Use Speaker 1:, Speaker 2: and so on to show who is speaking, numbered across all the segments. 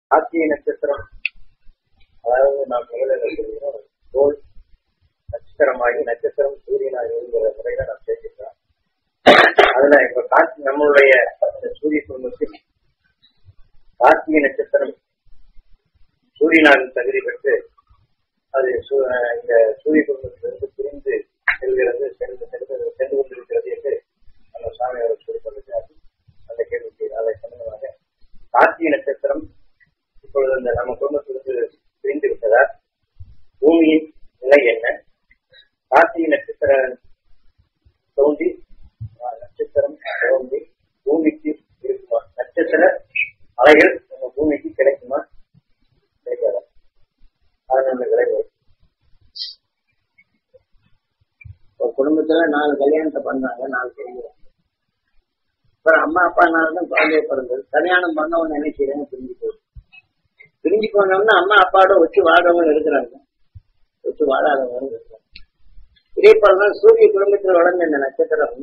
Speaker 1: கார்த்திகை நட்சத்திரம் அதாவது நாம் முதலில் கோல் நட்சத்திரமாகி நட்சத்திரம் சூரியனாகி இருக்கிற முறையில நாம் பேசிக்கிறோம் அதுல இப்ப கார்த்தி நம்மளுடைய இந்த சூரிய குடும்பத்தில் கார்த்திகை நட்சத்திரம் சூரியனாக தகுதி பெற்று அது சு- இந்த சூரிய குடும்பத்திலிருந்து பிரிந்து செல்கிறது சென்று சென்று சென்று கொண்டிருக்கிறது என்று நம்ம சாமி அவர் சொல்லி கொண்டிருக்கிறார் அந்த கேள்விக்கு அதை சம்பந்தமாக கார்த்திகை நட்சத்திரம் இப்பொழுது அந்த நம்ம குடும்பத்திலிருந்து பிரிந்து விட்டதால் பூமியின் நிலை என்ன கார்த்திகை நட்சத்திரம் தோன்றி ஆஹ், நட்சத்திரம் தோன்றி பூமிக்கு இருக்குமா நட்சத்திர அலைகள் நம்ம பூமிக்கு கிடைக்குமா கிடைக்காதா அது நம்ம விளைவு
Speaker 2: ஒரு குடும்பத்துல நாலு கல்யாணத்தை பண்ணாங்க நாலு குடும்பம் அப்புறம் அம்மா அப்பா நாள் தான் குழந்தைய பிறந்தது கல்யாணம் பண்ணவங்க என்ன செய்யறாங்க பிரிஞ்சு போகுது பிரிஞ்சு போனோம்னா அம்மா அப்பாவோட வச்சு வாழ்றவங்க இருக்கிறாங்க வச்சு வாழாதவங்க இருக்கிறாங்க இதே போலதான் சூரிய குடும்பத்தில் வளர்ந்த இந்த நட்சத்திரம்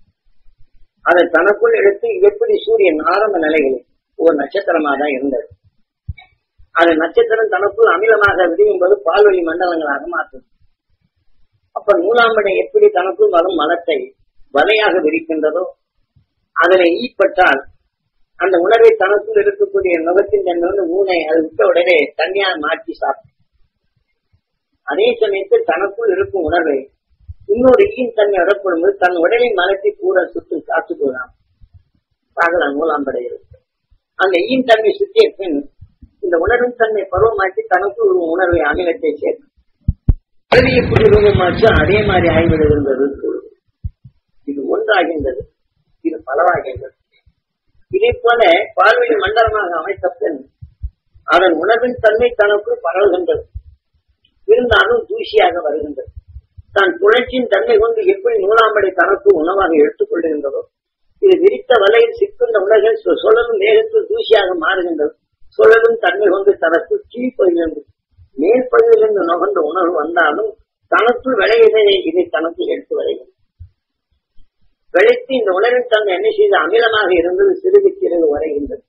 Speaker 2: அதை தனக்குள் எடுத்து எப்படி சூரியன் ஆரம்ப நிலைகளில் ஒரு நட்சத்திரமா தான் இருந்தது அது நட்சத்திரம் தனக்குள் அமிலமாக விரியும் போது பால்வழி மண்டலங்களாக மாற்றும் அப்ப நூலாம்படை எப்படி தனக்குள் வரும் மலத்தை வலையாக விரிக்கின்றதோ அதில் ஈப்பட்டால் அந்த உணர்வை தனக்குள் இருக்கக்கூடிய நுகத்தின் தன்மை வந்து ஊனை அது விட்ட உடனே தனியா மாற்றி சாப்பிடும் அதே சமயத்தில் தனக்குள் இருக்கும் உணர்வை இன்னொரு ஈயின் தன்மை இடப்படும் போது தன் உடலின் மலத்தை கூட சுட்டு காத்து போகலாம் பார்க்கலாம் நூலாம்படை இருக்கு அந்த ஈயின் தன்மை சுற்றிய பின் இந்த உணர்வின் தன்மை பருவமாக்கி தனக்குள் ஒரு உணர்வை அமிலத்தை சேர்க்கும் பிறவி எப்படி ரூபமாச்சோ அதே மாதிரி ஆய்விடுகின்றது இது ஒன்றாகின்றது இது பலவாகின்றது இதே போல பால்வெளி மண்டலமாக அமைத்த பின் அதன் உணர்வின் தன்மை தனக்குள் பரவுகின்றது இருந்தாலும் தூசியாக வருகின்றது தான் சுழற்சியின் தன்மை கொண்டு எப்படி நூலாம்படை தனக்கு உணவாக எடுத்துக் கொள்கின்றதோ இது விரித்த வலையில் சிக்குண்ட உலகில் சு- சுழலும் வேகத்தில் தூசியாக மாறுகின்றது சுழலும் தன்மை கொண்டு தனக்கு கீழ்ப்பகுதியிலிருந்து மேல் பகுதியிலிருந்து நுகர்ந்த உணர்வு வந்தாலும் தனக்குள் விளையதை இதை தனக்கு எடுத்து வருகிறது விளைத்து இந்த உணர்வின் தன்மை என்ன செய்து அமிலமாக இருந்தது சிறிது சிறிது வரைகின்றது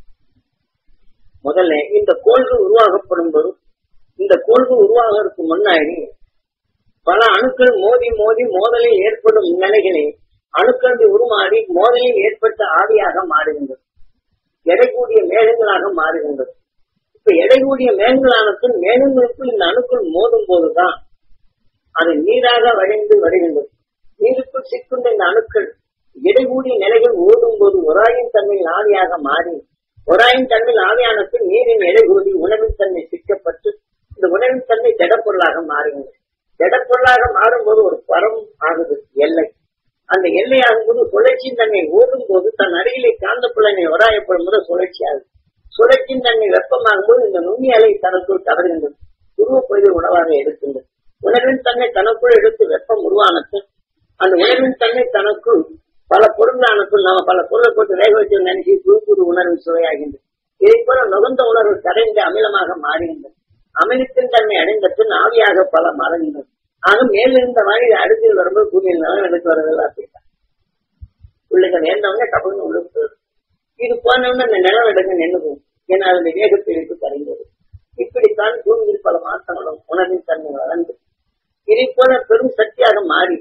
Speaker 2: முதல்ல இந்த கோள்கள் உருவாகப்படும் போது இந்த கோள்கள் உருவாகிறதுக்கு முன்னாடி பல அணுக்கள் மோதி மோதி மோதலில் ஏற்படும் நிலைகளை அணுக்கள் உருமாறி மோதலில் ஏற்பட்ட ஆவியாக மாறுகின்றது எடை கூடிய மேகங்களாக மாறுகின்றது இப்ப எடை கூடிய மேகங்களானதும் மேகங்களுக்குள் இந்த அணுக்கள் மோதும் போதுதான் அது நீராக வடிந்து வருகின்றது நீருக்குள் சிக்குண்ட இந்த அணுக்கள் எடை கூடிய நிலைகள் ஓடும் போது ஒராயின் தன்மையில் ஆவியாக மாறி ஒராயின் தன்மையில் ஆவியானத்தில் நீரின் எடை கூடி உணவின் தன்மை சிக்கப்பட்டு இந்த உணவின் தன்மை திடப்பொருளாக மாறுகின்றது திடப்பொருளாக மாறும்போது ஒரு பரம் ஆகுது எல்லை அந்த எல்லை ஆகும்போது சுழற்சியின் தன்மை ஓடும் போது தன் அருகிலே காந்த புலனை ஒராயப்படும் போது சுழற்சி ஆகுது சுழற்சியின் தன்மை வெப்பமாகும் போது இந்த நுண்ணி அலை தனக்குள் கவர்கின்றது உருவ பகுதி உணவாக எடுக்கின்றது உணர்வின் தன்மை தனக்குள் எடுத்து வெப்பம் உருவானது அந்த உணர்வின் தன்மை தனக்குள் பல பொருளானக்குள் நாம பல பொருளை போட்டு வேக வச்சு நினைச்சு புது புது உணர்வு சுவையாகின்றது இதை போல நுகர்ந்த உணர்வு கரைந்து அமிலமாக மாறுகின்றது அமிலத்தின் தன்மை அடைந்த பின் ஆவியாக பல மாறுகின்றது ஆக மேலிருந்த மாதிரி அடுத்தில் வரும்போது பூமியில் நிலம் எடுத்து வரதில்லை அப்படின்னா உள்ளுக்கு நேர்ந்தவங்க டப்புன்னு உள்ளுக்கு இது போனவங்க அந்த நிலம் எடுக்க நின்று போகும் ஏன்னா அதனுடைய வேகப்பிடிப்பு கரைந்தது இப்படித்தான் பூமியில் பல மாற்றங்களும் உணர்வின் தன்மை வளர்ந்து இதை போல பெரும் சக்தியாக மாறி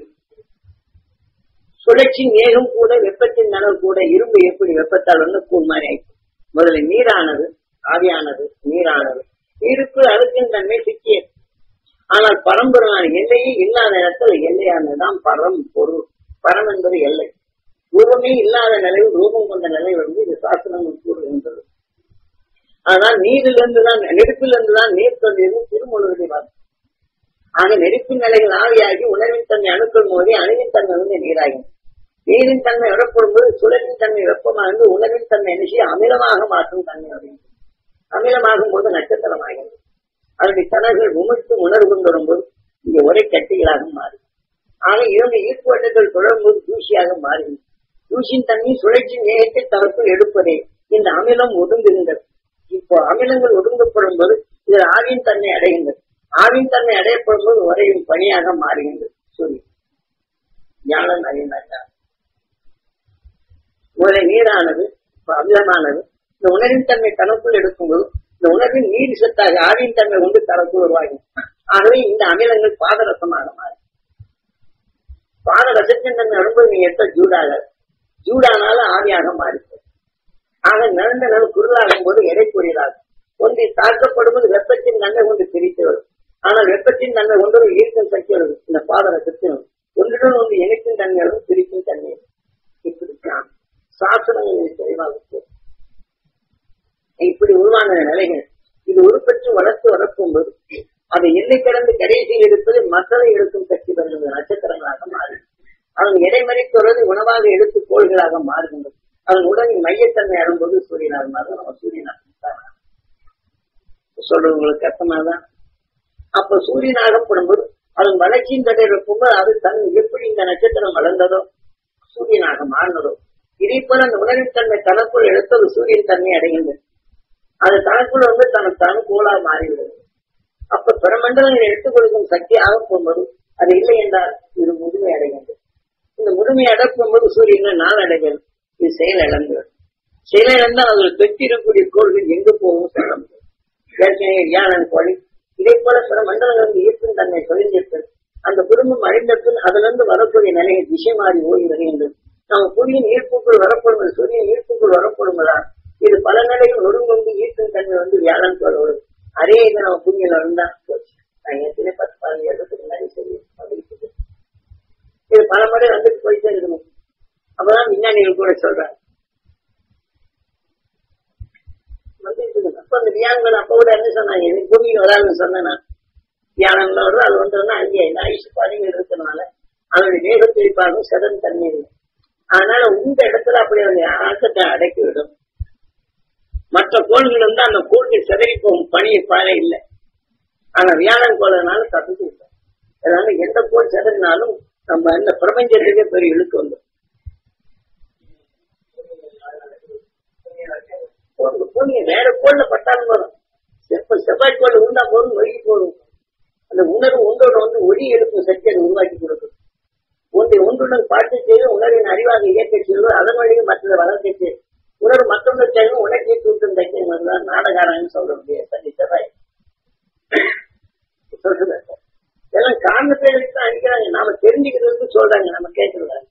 Speaker 2: சுழற்சி மேகம் கூட வெப்பத்தின் நனவு கூட இரும்பு எப்படி வெப்பத்தால் வந்து கூழ் மாதிரி ஆயிடுச்சு முதல்ல நீரானது ஆவியானது நீரானது நீருக்குள் அழுக்கின் தன்மை சிக்கியது ஆனால் பரம்பொருளான எல்லையே இல்லாத இடத்துல எல்லையானதுதான் பரம் பொருள் பரம் என்பது எல்லை ரூபமே இல்லாத நிலையில் ரூபம் கொண்ட நிலை வந்து இது சாஸ்திரம் கூறுகின்றது ஆனால் நீரிலிருந்து தான் நெருப்பிலிருந்து தான் நீர் தந்தது திருமணத்தை பார்த்து ஆக நெருப்பின் நிலைகள் ஆவியாகி உணர்வின் தன்மை அணுக்கள் மோதி அணுவின் தன்மை வந்து நீராகும் நீரின் தன்மை விடப்படும் போது சுழலின் தன்மை வெப்பமாகி உணர்வின் தன்மை என்ன செய்ய அமிலமாக மாற்றும் தன்மை அப்படிங்கிறது அமிலமாகும் போது நட்சத்திரமாகிறது அதனுடைய கனர்கள் உமிழ்த்து உணர்வு கொண்டு வரும்போது இங்க ஒரே கட்டிகளாக மாறும் ஆக இரண்டு ஈர்ப்பு வட்டங்கள் தொடரும்போது தூசியாக மாறுகிறது தூசியின் தன்மை சுழற்சி நேரத்தை தனக்குள் எடுப்பதே இந்த அமிலம் ஒடுங்குகின்றது இப்போ அமிலங்கள் ஒடுங்கப்படும் போது இதில் ஆவியின் தன்மை அடைகின்றது ஆவின் தன்மை அடையப்படும் போது உரையும் பணியாக மாறுகின்றது சூரியன் ஞானம் அறிந்தார் முதல்ல நீரானது இப்ப அமிலமானது இந்த உணரின் தன்மை தனக்குள் எடுக்கும்போது நீர் சத்தாக ஆவியின் தன்மை கொண்டு தரத்து உருவாகும் ஆகவே இந்த அமிலங்கள் பாதரசமாக மாறும் பாதரசத்தின் தன்மை வரும்போது நீ எத்த ஜூடாக ஜூடானாலும் ஆவியாக மாறிப்போம் ஆக நிறந்த நிலம் குருளாகும் போது எடைக்குரியதாகும் ஒன்றை தாக்கப்படும்போது வெப்பத்தின் நன்மை கொண்டு பிரித்து வரும் ஆனால் வெப்பத்தின் நன்மை கொண்டு ஒரு ஈர்க்கும் சக்தி வரும் இந்த பாதரசத்தின் ஒன்றுடன் ஒன்று இணைக்கும் தன்மை வரும் பிரிக்கும் தன்மை வரும். இப்படித்தான் சாசனங்களில் தெளிவாக இருக்கும். இப்படி உருவான நிலைகள் இது உருப்பெற்று வளர்த்து வளர்க்கும் போது அதை எல்லை கடந்து கடைசியில் இருப்பது மக்களை எடுக்கும் சக்தி பெறுகின்ற நட்சத்திரங்களாக மாறும் அதன் இடைமறித்துள்ளது உணவாக எடுத்து கோள்களாக மாறுகின்றது அதன் உடலின் மையத்தன்மை அரும்போது சூரியனாக மாறும் நம்ம சூரியனாக சொல்றது உங்களுக்கு அர்த்தமாதான் அப்ப சூரியனாகப்படும்போது அதன் வளர்ச்சியின் தடை இருக்கும்போது அது தன் எப்படி இந்த நட்சத்திரம் வளர்ந்ததோ சூரியனாக மாறினதோ இதே போல அந்த உணவின் தன்மை தனக்குள் எடுத்தது சூரியன் தன்மை அடைகின்றது அது தனக்குள் வந்து தனக்கு தனக்குள்ளா மாறிவிடுது அப்ப பிறமண்டலங்களை எடுத்துக் கொடுக்கும் சக்தியாக போகும்போது அது இல்லை என்றால் இது முழுமை அடைகின்றது இந்த முழுமை அடக்கும் போது சூரியன் நாள் அடைகிறது இது செயல் இழந்துவிடும் செயல் இழந்தால் அதில் பெற்றிருக்கக்கூடிய கோள்கள் எங்கு போகும் சொல்ல முடியும் ஏற்கனவே வியாழன் கோழி இதே போல பிற மண்டலங்கள் ஈர்க்கும் தன்மை தொழில்நுட்பம் அந்த குடும்பம் அழிந்த பின் அதிலிருந்து வரக்கூடிய நிலையை திசை மாறி ஓடி வருகின்றது நம்ம புவியின் ஈர்ப்புக்குள் வரப்படும் சூரியன் ஈர்ப்புக்குள் வரப்படுவதால் இது பல நிலையில் ஒருங்கொண்டு ஈர்க்கும் தன்மை வந்து வியாழன் கோள் வரும் அதே இது நம்ம புவியில் இருந்தா போச்சு நான் ஏற்கனவே பத்து பதினஞ்சு வருடத்துக்கு முன்னாடி சொல்லி வந்துட்டு இது பல முறை வந்துட்டு போயிட்டே இருக்கணும் அப்பதான் விஞ்ஞானிகள் கூட சொல்றாங்க வந்துட்டு இருக்குது. அப்ப அந்த வியாழங்கள் அப்ப கூட என்ன சொன்னாங்க இது பூமியில் வராதுன்னு சொன்னேன்னா வியாழன்ல வரும் அது வந்ததுன்னா அங்கே இந்த ஐசு பதிகள் இருக்கிறதுனால அதனுடைய வேகத்திற்காகவும் சதன் தன்மை இல்லை அதனால உங்க இடத்துல அப்படி அந்த ஆக்கத்தை அடக்கி விடும் மற்ற கோள்கள் வந்து அந்த கோள்கள் சிதறி போகும் பணியை பாறை இல்லை ஆனா வியாழன் கோளனால தப்பிச்சு விட்டோம் அதனால எந்த கோள் சிதறினாலும் நம்ம இந்த பிரபஞ்சத்துக்கே பெரிய இழுக்கு வந்துடும் ஒரு பூமியை வேற கோள்ல பட்டாலும் வரும் செப்ப செவ்வாய் கோள் உண்டா போதும் ஒழுகி போதும் அந்த உணர்வு ஒன்றோட வந்து ஒளி எழுப்பும் சக்தி அதை உருவாக்கி கொடுக்கும் ஒன்றை ஒன்றுடன் பார்த்து செய்து உணர்வின் அறிவாக இயக்க செய்வது அதன் வழியை மற்றதை வளர்க்க செய்து உணர்வு மற்றொன்று செய்யும் உனக்கே தூக்கம் தைக்க நாடகாரன்னு சொல்ல முடியாது சரி செவ்வாய் சொல்றது எல்லாம் காரணத்தை வச்சு தான் அடிக்கிறாங்க நாம தெரிஞ்சுக்கிறதுக்கு சொல்றாங்க நம்ம கேட்கல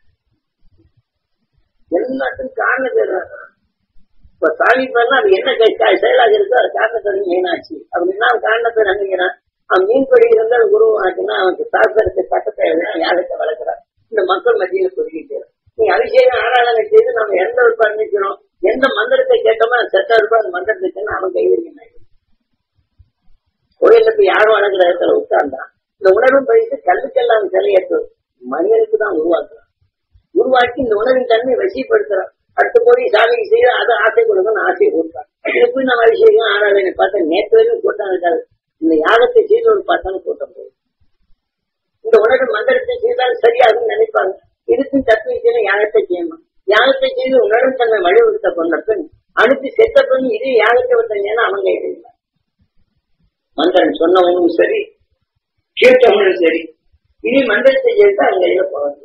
Speaker 2: எல்லாத்துக்கும் காரணம் தெரியாது இப்ப சாமி பண்ணா அது என்ன கை- கை- செயலாக இருக்கோ அது காரணத்தை மீனாச்சு அப்படின்னா அவன் காரணத்தை நம்புகிறான் அவன் மீன் படி இருந்தால் குரு ஆச்சுன்னா அவனுக்கு சாஸ்திரத்தை சட்டத்தை எழுதினா யாருக்கு வளர்க்கிறான் இந்த மக்கள் மத்தியில சொல்லிக்கிட்டு நீ அபிஷேகம் ஆராதனை செய்து நம்ம எந்த ஒரு பண்ணிக்கிறோம் எந்த மந்திரத்தை கேட்டோமோ அது செட்டா இருக்கோ அந்த மந்திரத்தை சொன்னா அவன் கைவிரிக்கிறான் கோயில்ல போய் யாரும் வணங்குற இடத்துல உட்கார்ந்தான் இந்த உணர்வும் பயிற்சி கல்லுக்கெல்லாம் சிலையேற்றது மனிதனுக்கு தான் உருவாக்குறான் உருவாக்கி இந்த உணவின் தன்மை வசிப்படுத்துறான் அடுத்து போய் சாமிக்கு செய்ய அதை ஆசை கொடுக்கணும் ஆசை கொடுத்தான் இது போய் நம்ம அபிஷேகம் ஆராதனை பார்த்தா நேற்று வரைக்கும் கூட்டம் இருக்காது இந்த யாகத்தை செய்தவர் பார்த்தாலும் கூட்டம் போகும் இந்த உணவு மந்திரத்தை செய்தால் சரியாகும் நினைப்பாங்க இதுக்கும் தத்துவத்தின யாகத்தை செய்யணும் யாகத்தை செய்து உணரும் தன்னை வழிவகுத்த கொண்ட பெண் அடுத்து செத்த பெண் இது யாகத்தை வந்தீங்கன்னா அவங்க எழுதினார் மந்திரன் சொன்னவனும் சரி கேட்டவனும் சரி இனி மந்திரத்தை செய்து அவங்க கையில போவாங்க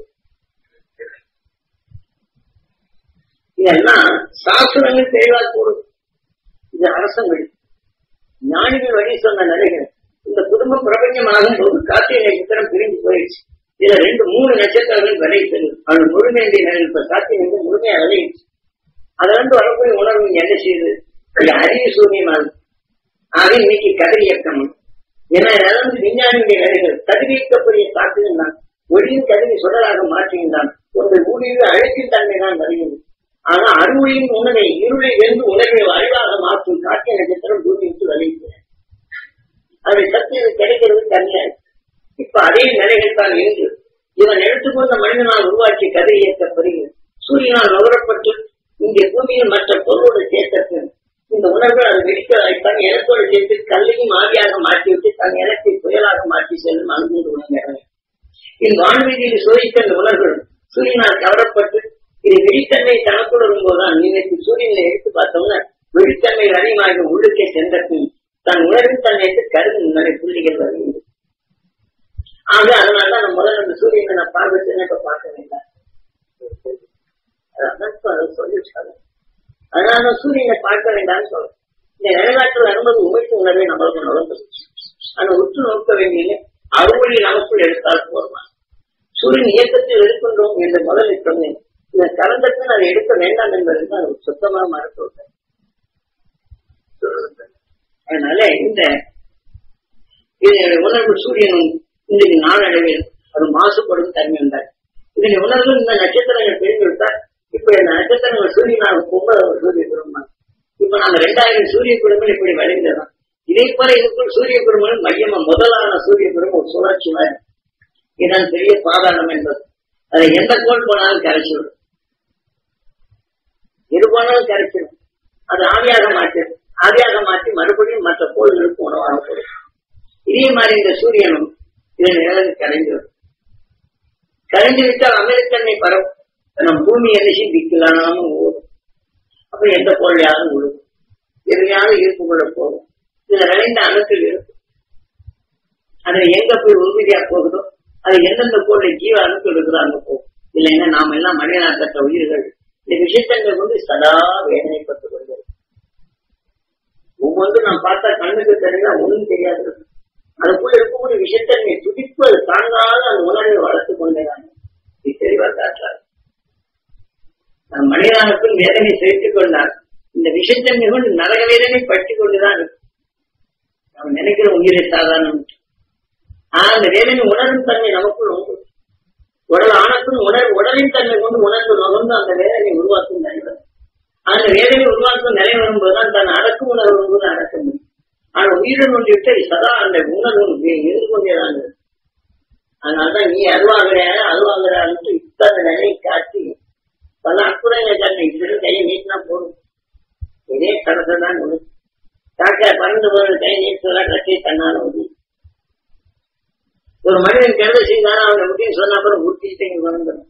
Speaker 2: இதெல்லாம் சாஸ்திரங்கள் தெளிவா கூடும் இது அரசங்கள் ஞானிகள் வழி சொன்ன நிலைகள் இந்த குடும்பம் பிரபஞ்சமாகும் போது கார்த்திகை நட்சத்திரம் பிரிஞ்சு போயிடுச்சு இதுல ரெண்டு மூணு நட்சத்திரங்கள் விளைவித்தது அது முழுமையந்தி நிலை இப்ப கார்த்திகை வந்து முழுமையா விளையிடுச்சு அதுல இருந்து வரக்கூடிய உணர்வு இங்க என்ன செய்யுது இது அறிவு சூன்யமானது ஆக இன்னைக்கு கதிர் இயக்கம் ஏன்னா இழந்து விஞ்ஞானியுடைய வேலைகள் கதிரியக்கக்கூடிய காற்றுகள் தான் ஒளியின் கதிரை சுடராக மாற்றுகின்றான் உங்கள் ஊழியர் அழைக்கும் தன்மை தான் வருகிறது ஆனா அருளியின் உணவை இருளை வென்று உணவை அறிவாக மாற்றும் காட்டிய நட்சத்திரம் பூமி விட்டு விளைவிக்கிறது அதை சக்தி இது கிடைக்கிறது கம்மியா இருக்கு. இப்ப அதே நிலைகள் தான் இருந்து இவன் எடுத்துக்கொண்ட மனிதனால் உருவாக்கிய கதை இயக்கப்படுகிறது சூரியனால் நுகரப்பட்டு இங்கே பூமியில் மற்ற பொருளோடு சேர்த்த இந்த உணர்வு அது வெடிக்க தன் இலக்கோடு சேர்த்து கல்லையும் ஆவியாக மாற்றிவிட்டு தன் இலக்கை புயலாக மாற்றி செல்லும் அணுகுண்டு உணர்கிறார்கள் இந்த வான்வீதியில் சோதித்த இந்த உணர்வுகள் சூரியனால் கவரப்பட்டு இது வெடித்தன்மை தனக்குள் வரும்போதுதான் இன்னைக்கு சூரியனை எடுத்து பார்த்தோம்னா வெடித்தன்மை அதிகமாக உள்ளுக்கே சென்ற பின் தன் உணர்வின் தன்மைக்கு கருது நிறைய புள்ளிகள் வருகின்றது ஆக அதனாலதான் நான் முதல்ல அந்த சூரியனை நான் பார்வைச்சு இப்ப பார்க்க வேண்டாம் அதான் இப்ப அதை சொல்லிட்டாங்க அதனால சூரியனை பார்க்க வேண்டாம்னு சொல்றேன் இந்த நிலநாட்டு வரும்போது உமைக்கு உணர்வை நம்மளுக்கு நுழைந்தது ஆனா உற்று நோக்க வேண்டிய அறுவழி நமக்குள் எடுத்தால் போதுமா சூரியன் இயக்கத்தில் எடுக்கின்றோம் என்று முதலில் சொன்னேன் இந்த கலந்தத்தில் அதை எடுக்க வேண்டாம் என்பது தான் சுத்தமாக மறுத்து அதனால இந்த இதனுடைய உணர்வு சூரியனும் இன்றைக்கு நாளடைவில் அது மாசுபடும் தன்மை உண்டார் இதனை உணர்வு இந்த நட்சத்திரங்கள் தெரிந்துவிட்டால் இப்ப இந்த நட்சத்திரங்கள் சூரியனாக பொங்க சூரிய குடும்பம் இப்ப நாங்க ரெண்டாயிரம் சூரிய குடும்பம் இப்படி வளைந்ததான் இதே போல இதுக்குள் சூரிய குடும்பம் மையமா முதலான சூரிய குடும்பம் ஒரு சுழற்சி மாதிரி இதான் பெரிய பாதாளம் என்பது அதை எந்த கோல் போனாலும் கரைச்சிடும் எது போனாலும் கரைச்சிடும் அது ஆவியாக மாற்றிடும் ஆவியாக மாற்றி மறுபடியும் மற்ற கோள்களுக்கு உணவாக கொடுக்கும் இதே மாதிரி இந்த சூரியனும் இதை நிழலுக்கு கரைந்து வரும் கரைந்து விட்டால் அமெரிக்கனை பரவும் நம் பூமி என்ன திக்கலாம ஓடும் அப்ப எந்த கோழையாவது விழுகும் எதையாவது இருப்பு கொள்ள போகும் இதுல விளைந்த அணுக்கள் இருக்கும் அதுல எங்க போய் உறுதியா போகுதோ அது எந்தெந்த கோளை ஜீவ அணுக்கள் இருக்குதோ அங்க போகும் இல்லைன்னா நாம எல்லாம் மனிதனாக்கத்த உயிர்கள் இந்த விஷயத்தங்களை வந்து சதா வேதனைப்பட்டுக் கொள்கிறது ஒவ்வொன்றும் நாம் பார்த்தா கண்ணுக்கு தெரிஞ்சா ஒண்ணும் தெரியாது அதுக்குள்ள இருக்கக்கூடிய விஷயத்தன்மை துடிப்பு அது தாங்காத அந்த உணர்வை வளர்த்துக் கொண்டேதான் இது தெளிவா காட்டுறாரு மனிதனுக்கும் வேதனை சேர்த்துக் கொண்டார் இந்த விஷயத்தன்மை கொண்டு நரக வேதனை பற்றி கொண்டுதான் இருக்கும் நம்ம நினைக்கிற உயிரை சாதாரணம் ஆனா அந்த வேதனை உணரும் தன்மை நமக்குள் உண்டு உடல் ஆணத்தும் உணர் உடலின் தன்மை கொண்டு உணர்ந்து நுகர்ந்து அந்த வேதனை உருவாக்கும் நிலை அந்த வேதனை உருவாக்கும் நிலை வரும்போதுதான் தன் அடக்கும் உணர்வு வரும்போது அடக்க முடியும் ஆனா உயிரின் ஒன்றிட்டு சதா அந்த உணர்வு இருந்து கொண்டேதான் இருக்கு அதனாலதான் நீ அருவாகிற அருவாகிறான்னு இத்தனை நிலையை காட்டி பல அற்புதங்கள் தன்னை இப்படி கையை நீட்டினா போதும் இதே கடத்தை தான் உண்டு காக்கா பறந்து போகிற கை நீட்டுறதா கட்டி தன்னால உதவி ஒரு மனிதன் கெடுதல் செய்தாலும் அவனை முடியும் சொன்ன அப்புறம் உறுத்திட்டு இங்க வந்துடும்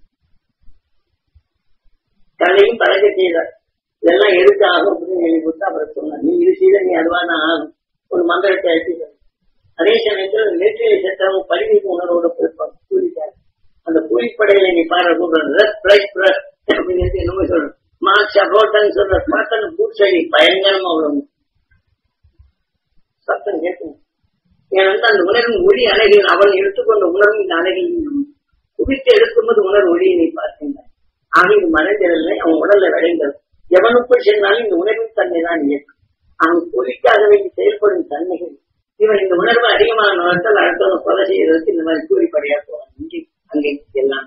Speaker 2: கண்ணையும் பழக செய்தார் இதெல்லாம் எதுக்கு ஆகும் அப்படின்னு சொல்லி கொடுத்தா அப்புறம் சொன்னார் நீ இது செய்த நீ அதுவான ஆகும் ஒரு மந்திரத்தை அழைச்சி அதே சமயத்தில் நெற்றிலை சட்டம் பரிமிப்பு உணர்வோட போயிருப்பாங்க கூலிக்கார் அந்த கூலிப்படையில நீ பாரு கூப்பிடுறது பிளஸ் பிளஸ் அப்படின்னு என்னமோ சொல்லணும் மார்க்ஸ் அபோட்டன் சொல்ற பாட்டன் பூச்செடி பயங்கரமா உள்ளவங்க சத்தம் கேட்கும் ஏன்னா அந்த உணர்வின் ஒளி அலைகள் அவன் எடுத்துக்கொண்ட உணர்வு இந்த அலைகள் குவித்து எடுக்கும்போது உணர்வு ஒளியை நீ பார்த்தீங்க ஆக இது மறைந்ததில்லை அவன் உடல்ல விளைந்தது எவனுக்குள் சென்றாலும் இந்த உணர்வின் தன்மை தான் இயக்கும் அவன் ஒளிக்காக வேண்டி செயல்படும் தன்மைகள் இவன் இந்த உணர்வு அதிகமான நோக்கத்தில் அடுத்தவங்க கொலை செய்யறதுக்கு இந்த மாதிரி கூலிப்படையா போவான் இங்கே அங்கே எல்லாம்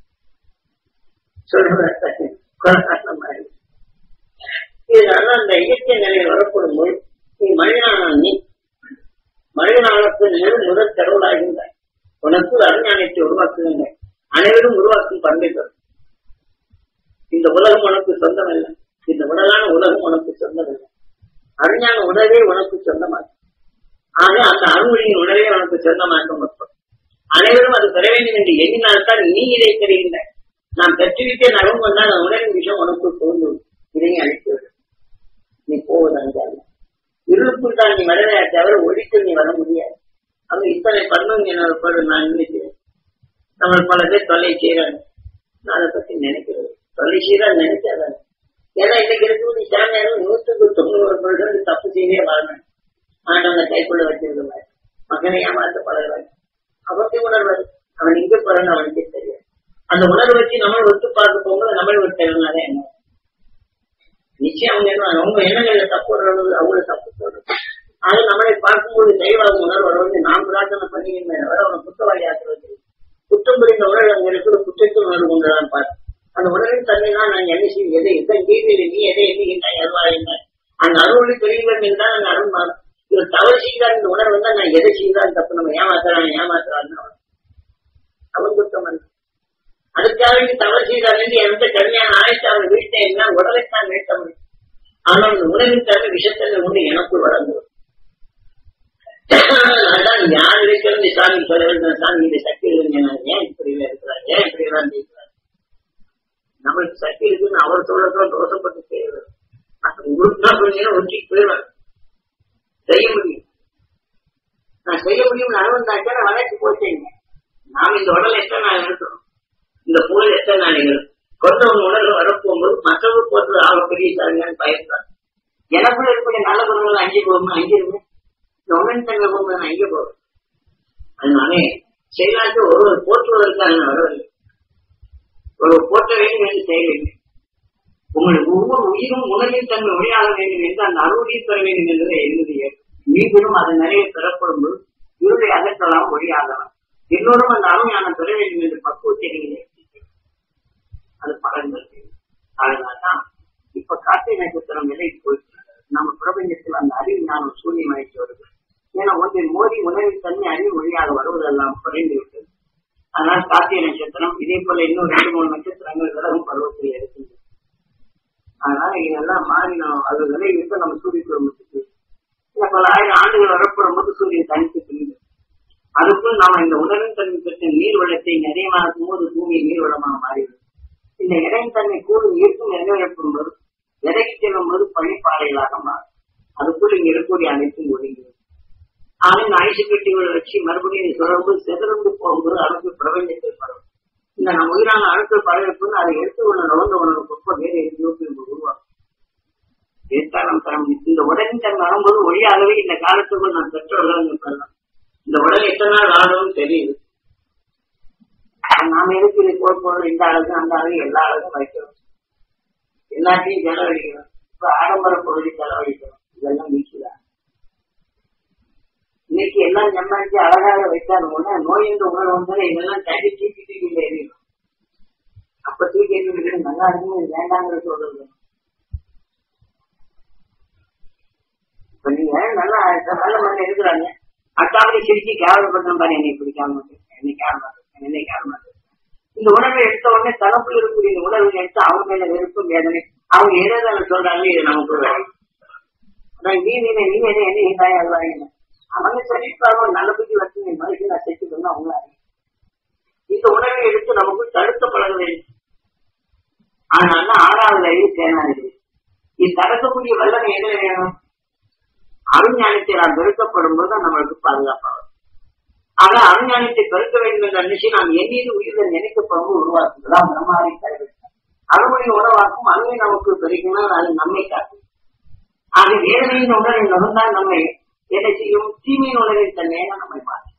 Speaker 2: சொல்றது மாதிரி இதனால அந்த இயற்கை நிலையில் வரப்படும் போது நீ மனிதனான நீ மனிதனானத்து முழு முதல் கடவுளாகின்றாய் உனக்கு அருஞானத்தை உருவாக்குகின்றாய் அனைவரும் உருவாக்கும் பண்பைகள் இந்த உலகம் உனக்கு சொந்தமல்ல இந்த உடலான உலகம் உனக்கு சொந்தமல்ல அருஞான உணவே உனக்கு சொந்தமாகும் ஆக அந்த அருள்மொழியின் உணவே உனக்கு சொந்தமாக்க மட்டும் அனைவரும் அது பெற வேண்டும் என்று எண்ணினால்தான் நீ இதை பெறுகின்றாய் நான் பெற்றுவிட்டே நகம் கொண்டால் அந்த உணவின் விஷயம் உனக்கு தோன்றும் இதையும் அழித்து நீ போவதென்றால் இருளுக்குள் தான் நீ வரவே தவிர ஒழித்து நீ வர முடியாது அங்க இத்தனை பண்ணும் என்னோட பாடு நான் நினைக்கிறேன் நம்ம பல பேர் தொல்லை செய்யறாங்க நான் அதை பத்தி நினைக்கிறது தொல்லை செய்யறா நினைக்காதாங்க ஏன்னா இன்னைக்கு இருக்கக்கூடிய சாமியாரும் நூற்றுக்கு தொண்ணூறு பர்சன்ட் தப்பு செய்தே வரணும் ஆண்டவங்க கைக்குள்ள வச்சிருக்க மகனை ஏமாத்த பழகிறாங்க அவருக்கு உணர்வது அவன் இங்க போறன்னு அவனுக்கே தெரியாது அந்த உணர்வை வச்சு நம்ம ஒத்து பார்க்க போகும்போது நம்ம விட்டுறதுனால என்ன நிச்சயம் அவங்க என்ன அவங்க எண்ணங்கள்ல தப்பு வர்றது அவங்கள தப்பு சொல்றது அது நம்மளை பார்க்கும்போது தெய்வாக உணர்வு வருவது நாம் பிரார்த்தனை பண்ணிக்கிறேன் வர அவனை குற்றவாளி ஆக்குறது குற்றம் புரிந்த உணர்வு அங்க இருக்கிற குற்றத்தில் உணர்வு கொண்டுதான் பார்த்து அந்த உணர்வின் தன்மை தான் நான் என்ன செய்யும் எதை எந்த கேள்வியில் நீ எதை எண்ணுகின்றாய் அருவா என்ன அந்த அருளை பெரியவன் என்றால் அந்த அருள் மாறும் இவர் தவறு செய்தார் இந்த உணர்வு தான் நான் எதை செய்தால் தப்பு நம்ம ஏமாத்துறான் ஏமாத்துறான்னு அவன் குற்றம் அல்ல அதுக்காக நீ தவறு செய்தால் என்று எந்த கல்யாணம் ஆயிட்டு அவன் வீட்டை என்ன உடலைத்தான் வீட்ட முடியும் ஆனால் அந்த உணவின் தன்மை விஷத்தன்மை கொண்டு எனக்குள் வளர்ந்து அதான் யார் இருக்கிறது சாமி சொல்ல வேண்டும் சாமி இந்த சக்தி இருக்குங்க ஏன் இப்படி இருக்கிறார் ஏன் இப்படி எல்லாம் இருக்கிறார் நம்மளுக்கு சக்தி இருக்குன்னு அவர் சொல்லத்தான் தோசப்பட்டு செய்யறது அப்ப உங்களுக்கு தான் கொஞ்சம் ஒட்டி போயிடுவார் செய்ய முடியும் நான் செய்ய முடியும்னு அனுவந்தாக்கா நான் வளர்ச்சி போச்சேங்க நாம் இந்த உடலை எத்தனை நாள் இருக்கிறோம் இந்த புகழ் எத்தனை நாள் நிகழும் கொண்டவன் உணர்வு வரப்போகும்போது மற்றவர் போட்டு ஆக பெரிய சாமியான்னு பயன்றார் எனக்குள்ள இருக்கக்கூடிய நல்ல குணங்கள் அங்கே போகும்போது அங்கே இருக்கு இந்த உடன் தங்க போகும்போது நான் அங்கே போவேன் அதனாலே செயலாற்ற ஒருவர் போற்றுவதற்காக நான் வரவில்லை ஒருவர் போற்ற வேண்டும் என்று செய்யவில்லை உங்களுக்கு ஒவ்வொரு உயிரும் உணவின் தன்மை ஒளியாக வேண்டும் என்று அந்த அறுவடை பெற வேண்டும் என்பதை என்னுடைய மீண்டும் அது நிறைய பெறப்படும் போது இருளை அகற்றலாம் ஒளியாகலாம் எல்லோரும் அந்த அருமையான பெற வேண்டும் என்று பக்குவத்தை நீங்கள் அது பலன்கள் அதனால்தான் இப்ப கார்த்திகை நட்சத்திரம் விலைக்கு போயிட்டு நம்ம பிரபஞ்சத்தில் அந்த அறிவு ஞானம் சூரியமாயிட்டு வருது ஏன்னா ஒன்றின் மோதி உணவின் தன்மை அறிவு வழியாக வருவதெல்லாம் குறைந்து விட்டது அதனால் கார்த்திகை நட்சத்திரம் இதே போல இன்னும் ரெண்டு மூணு நட்சத்திரங்கள் விலகும் பருவத்தில் இருக்கின்றது அதனால இதெல்லாம் மாறி நாம் அது விளைவிட்டு நம்ம சூரிய குடும்பத்துக்கு இல்ல பல ஆயிரம் ஆண்டுகள் வரப்படும் போது சூரியன் தனித்து பிரிந்து அதுக்குள் நாம இந்த உணவின் தன்மை பெற்ற நீர் வளத்தை நிறையமாக்கும் போது பூமி நீர் வளமாக மாறிவிடும் இந்த இடைத்தன்மை கூறு ஈர்க்கும் நிறைவேற்றும் போது விலைக்கு செல்லும் போது பழிப்பாறைகளாக மாறும் அதுக்குள் இங்க இருக்கக்கூடிய அனைத்தும் ஒதுங்கிறது ஆனா இந்த ஐசு பெட்டிகளை வச்சு மறுபடியும் தொடர்பு சிதறந்து போகும்போது அழுக்கு பிரபஞ்சத்தில் பரவும் இந்த நம்ம உயிரான அழுக்கள் பரவிருப்பது அதை எடுத்துக்கொள்ள நுழைந்த உணவுக்கு ஒப்ப வேறு எதிர்ப்பு உருவாகும் எதிர்த்தாலும் தர முடியும் இந்த உடலின் தன்மை வரும்போது ஒளியாகவே இந்த காலத்துக்குள் நான் பெற்றோர்கள் சொல்லலாம் இந்த உடல் எத்தனை நாள் ஆடும் தெரியுது நாம எதுக்கு இது போய் போடுறோம் இந்த அழகு அந்த அழகு எல்லா அழகும் வைக்கிறோம் எல்லாத்தையும் செலவழிக்கிறோம் இப்ப ஆடம்பர பொருளை செலவழிக்கிறோம் இதெல்லாம் நீச்சுதான் இன்னைக்கு எல்லாம் செம்மாச்சு அழகாக வைத்தாலும் கூட நோய் என்ற உணர்வு வந்தாலும் இதெல்லாம் தள்ளி தூக்கி தூக்கி எறியும் அப்ப தூக்கி எறிவிட்டு நல்லா இருக்கும் இது வேண்டாங்கிற சொல்றது இப்ப நீங்க நல்லா நல்ல மனிதன் இருக்கிறாங்க அக்காவளி சிரிச்சு கேவலப்படுத்த பாரு என்னை பிடிக்காம என்னை கேவலமா என்னை கேவலமா இந்த உணர்வை எடுத்த உடனே தனக்குள் இருக்கக்கூடிய இந்த உணர்வை எடுத்து அவங்க மேல வெறுப்பும் வேதனை அவங்க எதை சொல்றாங்க இது நமக்கு ஒரு வழி. அதான் நீ நீ நீ என்ன என்ன நீ தாய் அல்வாங்க அவங்க சொல்லியிருப்பாங்க நல்ல புத்தி வச்சு நீ மனுஷன் நான் செஞ்சுக்கணும் அவங்கள இந்த உணர்வை எடுத்து நமக்கு தடுத்த பழக வேண்டும் அதனால ஆறாவது அறிவு தேனாது இது தடுக்கக்கூடிய வல்லமை எதுல வேணும் அருஞானத்தை நாம் பெருக்கப்படும் போது தான் நம்மளுக்கு பாதுகாப்பாகும் ஆக அருஞானத்தை பெருக்க வேண்டும் என்ற நிச்சயம் நாம் எண்ணீது உயிரில் நினைக்கப்படும் உருவாக்குதான் பிரம்மாவை தருகிறது அறுவடை உணவாக்கும் அருமை நமக்கு பெருக்கினால் அது நம்மை காக்கும் ஆக வேதனையின் உணர்வை நுகர்ந்தால் நம்மை என்ன செய்யும் தீமையின் உணர்வின் தன்மையை நம்மை மாற்றும்